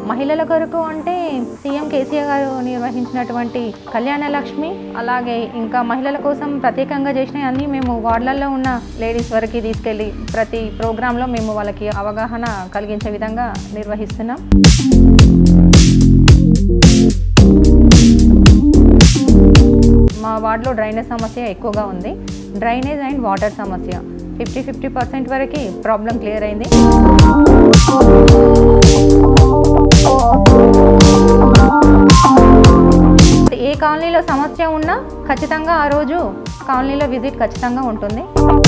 మహిళల కొరకు అంటే సీఎం కేసీఆర్ గారు నిర్వహించినటువంటి కళ్యాణ లక్ష్మి అలాగే ఇంకా మహిళల కోసం ప్రత్యేకంగా చేసిన అన్ని మేము వార్డులలో ఉన్న లేడీస్ వరకు తీసుకెళ్ళి ప్రతి ప్రోగ్రాంలో మేము వాళ్ళకి అవగాహన కలిగించే విధంగా నిర్వహిస్తున్నాం మా వార్డులో డ్రైనేజ్ సమస్య ఎక్కువగా ఉంది డ్రైనేజ్ అండ్ వాటర్ సమస్య ఫిఫ్టీ ఫిఫ్టీ పర్సెంట్ వరకు ప్రాబ్లం క్లియర్ అయింది ఏ కాలనీలో సమస్య ఉన్నా ఖచ్చితంగా ఆ రోజు కాలనీలో విజిట్ ఖచ్చితంగా ఉంటుంది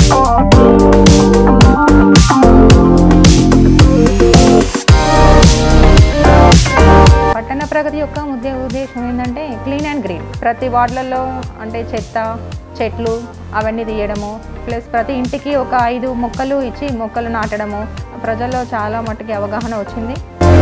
పట్టణ ప్రగతి యొక్క ముద్దే ఉద్దేశం ఏంటంటే క్లీన్ అండ్ గ్రీన్ ప్రతి వార్డులలో అంటే చెత్త చెట్లు అవన్నీ తీయడము ప్లస్ ప్రతి ఇంటికి ఒక ఐదు మొక్కలు ఇచ్చి మొక్కలు నాటడము ప్రజల్లో చాలా మట్టుకి అవగాహన వచ్చింది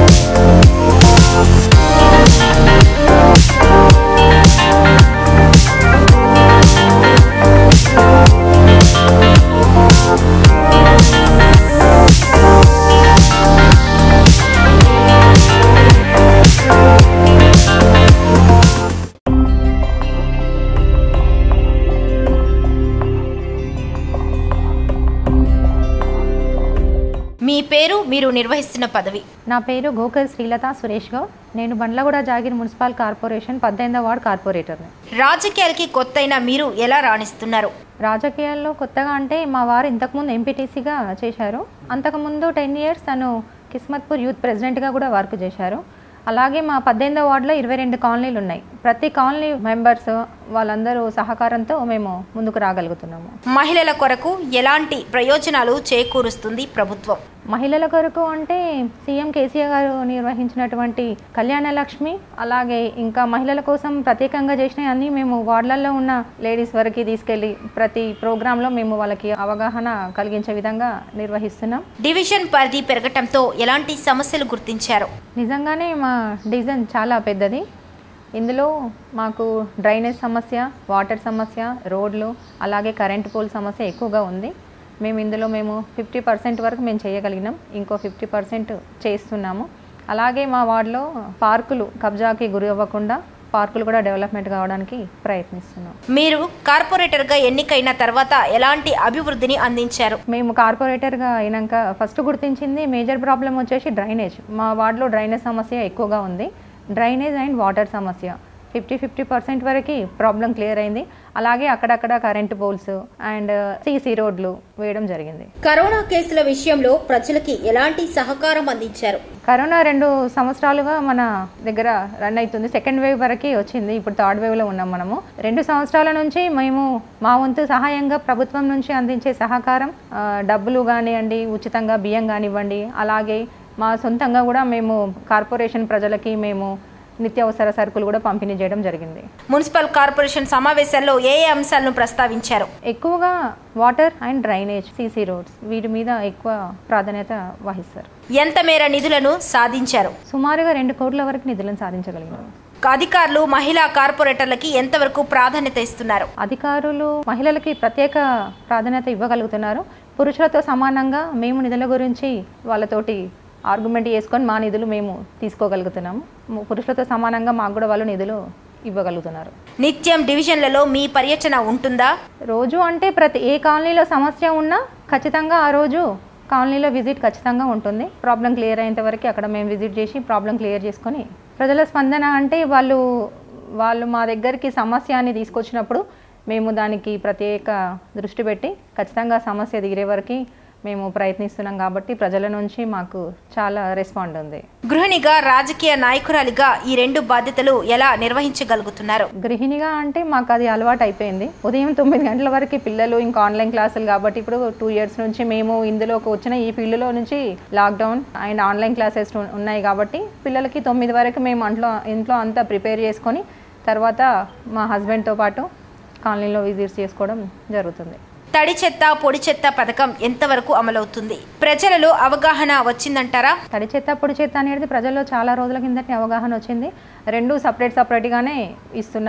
మీ పేరు మీరు నిర్వహిస్తున్న పదవి నా పేరు గోకర్ శ్రీలత సురేష్ గౌడ్ నేను బండ్లగూడ జాగిర్ మున్సిపల్ కార్పొరేషన్ పద్దెనిమిదవ వార్డ్ కార్పొరేటర్ని రాజకీయాలకి కొత్తైన మీరు ఎలా రాణిస్తున్నారు రాజకీయాల్లో కొత్తగా అంటే మా వారు ఇంతకుముందు ఎంపీటీసీగా చేశారు అంతకుముందు టెన్ ఇయర్స్ తను కిస్మత్పూర్ యూత్ ప్రెసిడెంట్గా కూడా వర్క్ చేశారు అలాగే మా పద్దెనిమిదో వార్డులో ఇరవై రెండు కాలనీలు ఉన్నాయి ప్రతి కాలనీ మెంబర్స్ వాళ్ళందరూ సహకారంతో మేము ముందుకు రాగలుగుతున్నాము మహిళల కొరకు ఎలాంటి ప్రయోజనాలు చేకూరుస్తుంది ప్రభుత్వం మహిళల కొరకు అంటే సీఎం కేసీఆర్ గారు నిర్వహించినటువంటి కళ్యాణ లక్ష్మి అలాగే ఇంకా మహిళల కోసం ప్రత్యేకంగా చేసిన అన్ని మేము వార్డులలో ఉన్న లేడీస్ వరకు తీసుకెళ్ళి ప్రతి ప్రోగ్రాంలో మేము వాళ్ళకి అవగాహన కలిగించే విధంగా నిర్వహిస్తున్నాం డివిజన్ పరిధి పెరగటంతో ఎలాంటి సమస్యలు గుర్తించారు నిజంగానే మా డివిజన్ చాలా పెద్దది ఇందులో మాకు డ్రైనేజ్ సమస్య వాటర్ సమస్య రోడ్లు అలాగే కరెంట్ పోల్ సమస్య ఎక్కువగా ఉంది మేము ఇందులో మేము ఫిఫ్టీ పర్సెంట్ వరకు మేము చేయగలిగినాం ఇంకో ఫిఫ్టీ పర్సెంట్ చేస్తున్నాము అలాగే మా వార్డులో పార్కులు కబ్జాకి గురి అవ్వకుండా పార్కులు కూడా డెవలప్మెంట్ కావడానికి ప్రయత్నిస్తున్నాం మీరు కార్పొరేటర్గా ఎన్నికైన తర్వాత ఎలాంటి అభివృద్ధిని అందించారు మేము కార్పొరేటర్గా అయినాక ఫస్ట్ గుర్తించింది మేజర్ ప్రాబ్లం వచ్చేసి డ్రైనేజ్ మా వార్డులో డ్రైనేజ్ సమస్య ఎక్కువగా ఉంది డ్రైనేజ్ అండ్ వాటర్ సమస్య ఫిఫ్టీ ఫిఫ్టీ పర్సెంట్ వరకు ప్రాబ్లం క్లియర్ అయింది అలాగే అక్కడక్కడ కరెంట్ పోల్స్ అండ్ సీసీ రోడ్లు వేయడం జరిగింది కరోనా కేసుల విషయంలో ప్రజలకి ఎలాంటి సహకారం అందించారు కరోనా రెండు సంవత్సరాలుగా మన దగ్గర రన్ అవుతుంది సెకండ్ వేవ్ వరకు వచ్చింది ఇప్పుడు థర్డ్ వేవ్లో ఉన్నాం మనము రెండు సంవత్సరాల నుంచి మేము మా వంతు సహాయంగా ప్రభుత్వం నుంచి అందించే సహకారం ఆ, డబ్బులు కానివ్వండి ఉచితంగా బియ్యం కానివ్వండి అలాగే మా సొంతంగా కూడా మేము కార్పొరేషన్ ప్రజలకి మేము నిత్యావసర సరుకులు కూడా పంపిణీ చేయడం జరిగింది మున్సిపల్ కార్పొరేషన్ సమావేశాల్లో ఏ ఏ అంశాలను ప్రస్తావించారు ఎక్కువగా water and drainage CC roads వీటి మీద ఎక్కువ ప్రాధాన్యత వహిస్తారు ఎంత మేర నిధులను సాధించారు సుమారుగా రెండు కోట్ల వరకు నిధులను సాధించగలిగినాం అధికారులు మహిళా కార్పొరేటర్లకి ఎంతవరకు ప్రాధాన్యత ఇస్తున్నారు అధికారులు మహిళలకి ప్రత్యేక ప్రాధాన్యత ఇవ్వగలుగుతున్నారు పురుషులతో సమానంగా మేము నిధుల గురించి వాళ్ళతోటి ఆర్గ్యుమెంట్ చేసుకొని మా నిధులు మేము తీసుకోగలుగుతున్నాము ము- పురుషులతో సమానంగా మాకు కూడా వాళ్ళు నిధులు ఇవ్వగలుగుతున్నారు నిత్యం డివిజన్లలో మీ పర్యటన ఉంటుందా రోజు అంటే ప్రతి ఏ కాలనీలో సమస్య ఉన్నా ఖచ్చితంగా ఆ రోజు కాలనీలో విజిట్ ఖచ్చితంగా ఉంటుంది ప్రాబ్లం క్లియర్ అయ్యేంత వరకు అక్కడ మేము విజిట్ చేసి ప్రాబ్లం క్లియర్ చేసుకొని ప్రజల స్పందన అంటే వాళ్ళు వాళ్ళు మా దగ్గరికి సమస్య అని తీసుకొచ్చినప్పుడు మేము దానికి ప్రత్యేక దృష్టి పెట్టి ఖచ్చితంగా సమస్య తీరే వరకు మేము ప్రయత్నిస్తున్నాం కాబట్టి ప్రజల నుంచి మాకు చాలా రెస్పాండ్ ఉంది గృహిణిగా రాజకీయ నాయకురాలిగా ఈ రెండు బాధ్యతలు ఎలా నిర్వహించగలుగుతున్నారు గృహిణిగా అంటే మాకు అది అలవాటు అయిపోయింది ఉదయం తొమ్మిది గంటల వరకు పిల్లలు ఇంకా ఆన్లైన్ క్లాసులు కాబట్టి ఇప్పుడు టూ ఇయర్స్ నుంచి మేము ఇందులోకి వచ్చిన ఈ ఫీల్డ్లో నుంచి లాక్డౌన్ అండ్ ఆన్లైన్ క్లాసెస్ ఉన్నాయి కాబట్టి పిల్లలకి తొమ్మిది వరకు మేము అంట్లో ఇంట్లో అంతా ప్రిపేర్ చేసుకొని తర్వాత మా హస్బెండ్తో పాటు కాలనీలో విజిట్స్ చేసుకోవడం జరుగుతుంది తడి చెత్త పొడి చెత్త పథకం ఎంతవరకు అమలవుతుంది ప్రజలలో అవగాహన వచ్చిందంటారా తడి చెత్త పొడి చెత్త అనేది ప్రజల్లో చాలా రోజుల కిందటి అవగాహన వచ్చింది రెండు సపరేట్ సపరేట్గానే ఇస్తున్నారు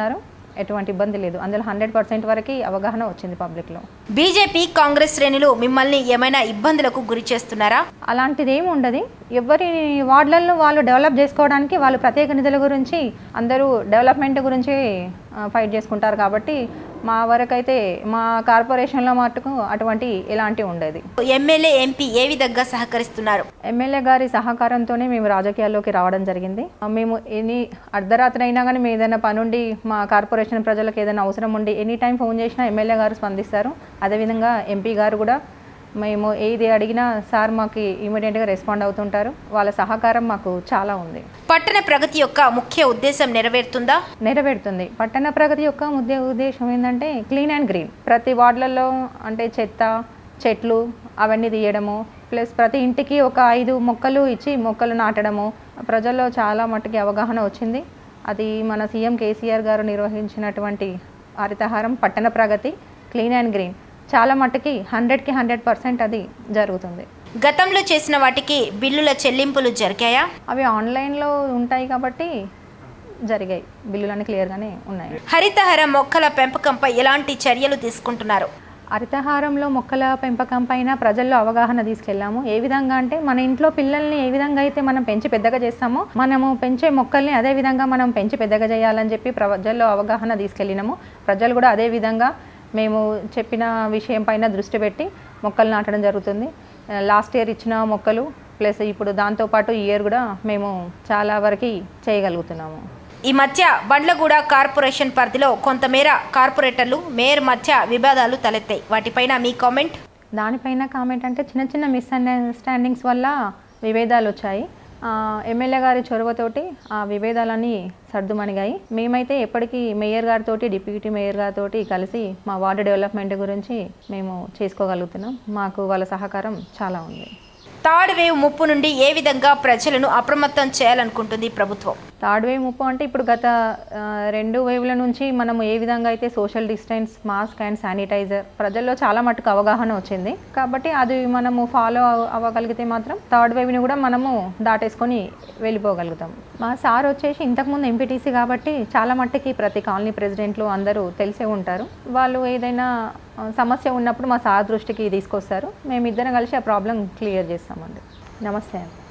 ఎటువంటి ఇబ్బంది లేదు అందులో హండ్రెడ్ పర్సెంట్ వరకు అవగాహన వచ్చింది పబ్లిక్లో బీజేపీ కాంగ్రెస్ శ్రేణులు మిమ్మల్ని ఏమైనా ఇబ్బందులకు గురి చేస్తున్నారా అలాంటిది ఏమి ఉండదు ఎవరి వార్డులలో వాళ్ళు డెవలప్ చేసుకోవడానికి వాళ్ళు ప్రత్యేక నిధుల గురించి అందరూ డెవలప్మెంట్ గురించి ఆ, ఫైట్ చేసుకుంటారు కాబట్టి మా వరకైతే మా కార్పొరేషన్లో మటుకు అటువంటి ఎలాంటి ఉండేది ఎమ్మెల్యే ఎంపీ ఏ విధంగా సహకరిస్తున్నారు ఎమ్మెల్యే గారి సహకారంతోనే మేము రాజకీయాల్లోకి రావడం జరిగింది ఆ, మేము ఎనీ అర్ధరాత్రి అయినా కానీ మేము ఏదైనా పనుండి మా కార్పొరేషన్ ప్రజలకు ఏదైనా అవసరం ఉండి ఎనీ టైం ఫోన్ చేసినా ఎమ్మెల్యే గారు స్పందిస్తారు అదేవిధంగా ఎంపీ గారు కూడా మేము ఏది అడిగినా సార్ మాకు ఇమీడియట్గా రెస్పాండ్ అవుతుంటారు వాళ్ళ సహకారం మాకు చాలా ఉంది పట్టణ ప్రగతి యొక్క ముఖ్య ఉద్దేశం నెరవేరుతుందా నెరవేరుతుంది పట్టణ ప్రగతి యొక్క ముద్ద ఉద్దేశం ఏంటంటే క్లీన్ అండ్ గ్రీన్ ప్రతి వార్డులలో అంటే చెత్త చెట్లు అవన్నీ తీయడము ప్లస్ ప్రతి ఇంటికి ఒక ఐదు మొక్కలు ఇచ్చి మొక్కలు నాటడము ప్రజల్లో చాలా మట్టుకి అవగాహన వచ్చింది అది మన సీఎం కేసీఆర్ గారు నిర్వహించినటువంటి హరితహారం పట్టణ ప్రగతి క్లీన్ అండ్ గ్రీన్ చాలా మట్టుకి హండ్రెడ్కి హండ్రెడ్ పర్సెంట్ అది జరుగుతుంది గతంలో చేసిన వాటికి బిల్లుల చెల్లింపులు జరిగాయా అవి ఆన్లైన్లో ఉంటాయి కాబట్టి జరిగాయి బిల్లులన్నీ క్లియర్గానే ఉన్నాయి హరితహార మొక్కల పెంపకంపై ఎలాంటి చర్యలు తీసుకుంటున్నారు హరితహారంలో మొక్కల పెంపకం పైన ప్రజల్లో అవగాహన తీసుకెళ్ళాము ఏ విధంగా అంటే మన ఇంట్లో పిల్లల్ని ఏ విధంగా అయితే మనం పెంచి పెద్దగా చేస్తామో మనము పెంచే మొక్కల్ని అదే విధంగా మనం పెంచి పెద్దగా చేయాలని చెప్పి ప్రజల్లో అవగాహన తీసుకెళ్ళినాము ప్రజలు కూడా అదే విధంగా మేము చెప్పిన విషయం పైన దృష్టి పెట్టి మొక్కలు నాటడం జరుగుతుంది లాస్ట్ ఇయర్ ఇచ్చిన మొక్కలు ప్లస్ ఇప్పుడు దాంతోపాటు ఈ ఇయర్ కూడా మేము చాలా వరకు చేయగలుగుతున్నాము ఈ మధ్య బండ్లగూడ కార్పొరేషన్ పరిధిలో కొంతమేర కార్పొరేటర్లు మేయర్ మధ్య వివాదాలు తలెత్తాయి వాటిపైన మీ కామెంట్ దానిపైన కామెంట్ అంటే చిన్న చిన్న మిస్అండర్స్టాండింగ్స్ వల్ల విభేదాలు వచ్చాయి ఆ, ఎమ్మెల్యే గారి చొరవతోటి ఆ విభేదాలన్నీ సర్దుమణిగాయి మేమైతే ఎప్పటికీ మేయర్ గారితో డిప్యూటీ మేయర్ గారితో కలిసి మా వార్డు డెవలప్మెంట్ గురించి మేము చేసుకోగలుగుతున్నాం మాకు వాళ్ళ సహకారం చాలా ఉంది థర్డ్ వేవ్ ముప్పు నుండి ఏ విధంగా ప్రజలను అప్రమత్తం చేయాలనుకుంటుంది ప్రభుత్వం థర్డ్ వేవ్ ముప్పు అంటే ఇప్పుడు గత ఆ, రెండు వేవ్ల నుంచి మనము ఏ విధంగా అయితే social distance mask and sanitiser ప్రజల్లో చాలా మటుకు అవగాహన వచ్చింది కాబట్టి అది మనము ఫాలో అవ్వగలిగితే మాత్రం థర్డ్ వేవ్ని కూడా మనము దాటేసుకొని వెళ్ళిపోగలుగుతాం మా సార్ వచ్చేసి ఇంతకుముందు ఎంపీటీసీ కాబట్టి చాలా మట్టుకి ప్రతి కాలనీ ప్రెసిడెంట్లు అందరూ తెలిసే ఉంటారు వాళ్ళు ఏదైనా ఆ, సమస్య ఉన్నప్పుడు మా సార్ దృష్టికి తీసుకొస్తారు మేము ఇద్దరం కలిసి ఆ ప్రాబ్లం క్లియర్ చేస్తామండి నమస్తే అండి